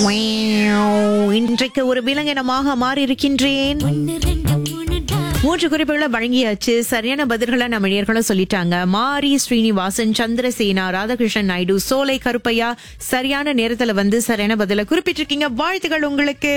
Wow. இன்றைக்கு ஒரு விலங்கினமாக மாறி இருக்கின்றேன் மூன்று குறிப்புகளை வழங்கியாச்சு சரியான பதில்களை நம்ம நேர்களும் சொல்லிட்டாங்க மாரி ஸ்ரீனிவாசன் சந்திரசேனா ராதாகிருஷ்ணன் நாயுடு சோலை கருப்பையா சரியான நேரத்துல வந்து சரியான பதில குறிப்பிட்டிருக்கீங்க வாழ்த்துக்கள் உங்களுக்கு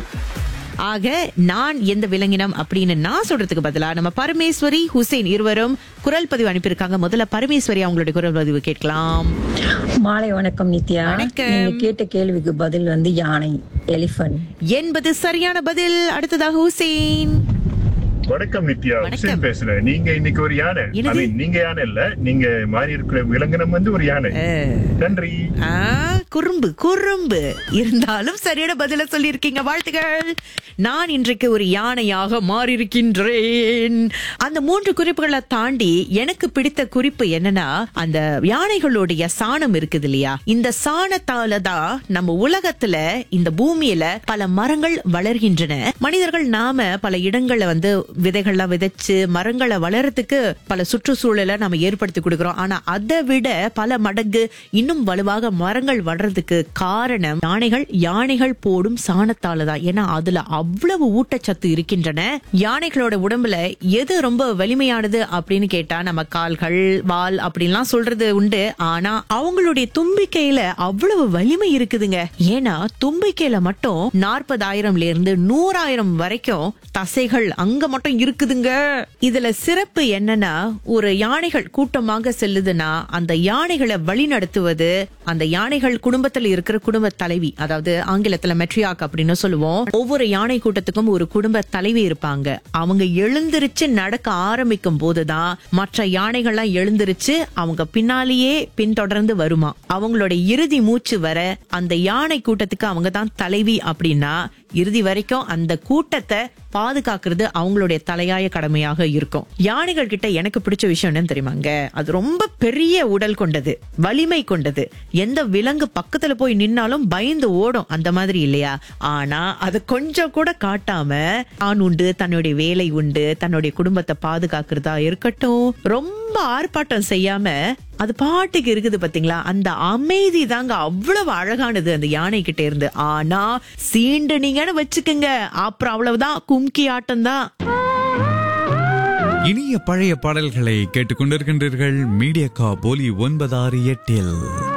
ஆக நான் எந்த விலங்கினம் அப்படின்னு நான் சொல்றதுக்கு பதிலா நம்ம பரமேஸ்வரி ஹுசேன் இருவரும் குரல் பதிவு அனுப்பியிருக்காங்க முதல்ல பரமேஸ்வரி அவங்களுடைய குரல் பதிவு கேட்கலாம் மாலை வணக்கம் நித்யா வணக்கம். நீங்க கேட்ட கேள்விக்கு பதில் வந்து யானை எலிஃபண்ட் என்பது சரியான பதில் அடுத்ததாக ஹுசேன் வணக்கம் நித்யா வணக்கம். ஹுசேன் பேசுறேன் நீங்க இன்னைக்கு ஒரு யானை என்னது? I mean, நீங்க யானை இல்ல நீங்க மாறி இருக்கிற விலங்கினம் வந்து ஒரு யானை நன்றி ஆ, குறும்பு குறும்பு இருந்தாலும் சரியான பதில சொல்லியிருக்கீங்க வாழ்த்துக்கள் நான் இன்றைக்கு ஒரு யானையாக மாறியிருக்கின்றேன் அந்த மூன்று குறிப்புகளை தாண்டி எனக்கு பிடித்த குறிப்பு என்னன்னா அந்த யானைகளுடைய சாணம் இருக்குது இல்லையா இந்த சாணத்தால தான் நம்ம உலகத்துல இந்த பூமியில பல மரங்கள் வளர்கின்றன மனிதர்கள் நாம பல இடங்கள்ல வந்து விதைகள்லாம் விதைச்சு மரங்களை வளர்றதுக்கு பல சுற்றுச்சூழலை நம்ம ஏற்படுத்தி கொடுக்கிறோம் ஆனா அதை விட பல மடங்கு இன்னும் வலுவாக மரங்கள் வளர்றதுக்கு காரணம் யானைகள் யானைகள் போடும் சாணத்தால தான் ஏன்னா அதுல அவ்வளவு ஊட்டச்சத்து இருக்கின்றன யானைகளோட உடம்புல எது ரொம்ப வலிமையானது அப்படின்னு கேட்டா நம்ம கால்கள் வால் அப்படின்லாம் சொல்றது உண்டு ஆனா அவங்களுடைய தும்பிக்கையில அவ்வளவு வலிமை இருக்குதுங்க ஏன்னா தும்பிக்கையில மட்டும் நாற்பதாயிரம்ல இருந்து நூறாயிரம் வரைக்கும் தசைகள் அங்க மட்டும் இருக்குதுங்க இதுல சிறப்பு என்னன்னா ஒரு யானைகள் கூட்டமாக செல்லுதுன்னா அந்த யானைகளை வழி நடத்துவது அந்த யானைகள் குடும்பத்துல இருக்கிற குடும்ப தலைவி அதாவது ஆங்கிலத்துல மெட்ரியாக் அப்படின்னு சொல்லுவோம் ஒவ்வொரு யானை கூட்டத்துக்கும் ஒரு குடும்ப தலைவி இருப்பாங்க அவங்க எழுந்திருச்சு நடக்க ஆரம்பிக்கும் போதுதான் மற்ற யானைகள்லாம் எழுந்திருச்சு அவங்க பின்னாலேயே பின்தொடர்ந்து வருமா அவங்களோட இறுதி மூச்சு வர அந்த யானை கூட்டத்துக்கு அவங்க தான் தலைவி அப்படின்னா இறுதி வரைக்கும் அந்த கூட்டத்தை பாதுகாக்கிறது அவங்களுடைய தலையாய கடமையாக இருக்கும் யானைகள் கிட்ட எனக்கு பிடிச்ச விஷயம் என்னன்னு தெரியுமாங்க அது ரொம்ப பெரிய உடல் கொண்டது வலிமை கொண்டது எந்த விலங்கு பக்கத்துல போய் நின்னாலும் பயந்து ஓடும் அந்த மாதிரி இல்லையா ஆனா அது கொஞ்சம் கூட காட்டாம ஆண் உண்டு தன்னுடைய வேலை உண்டு தன்னுடைய குடும்பத்தை பாதுகாக்கிறதா இருக்கட்டும் ரொம்ப ஆர்ப்பாட்டம் செய்யாம அது பாட்டுக்கு இருக்குது பாத்தீங்களா அந்த அமைதி தாங்க அவ்வளவு அழகானது அந்த யானை கிட்ட இருந்து ஆனா சீண்டுனீங்கன்னு வச்சுக்கோங்க அப்புறம் அவ்வளவுதான் கும்கி ஆட்டம் தான் இனிய பழைய பாடல்களை கேட்டுக்கொண்டிருக்கின்றீர்கள் மீடியா கா போலி ஒன்பதாறு எட்டில்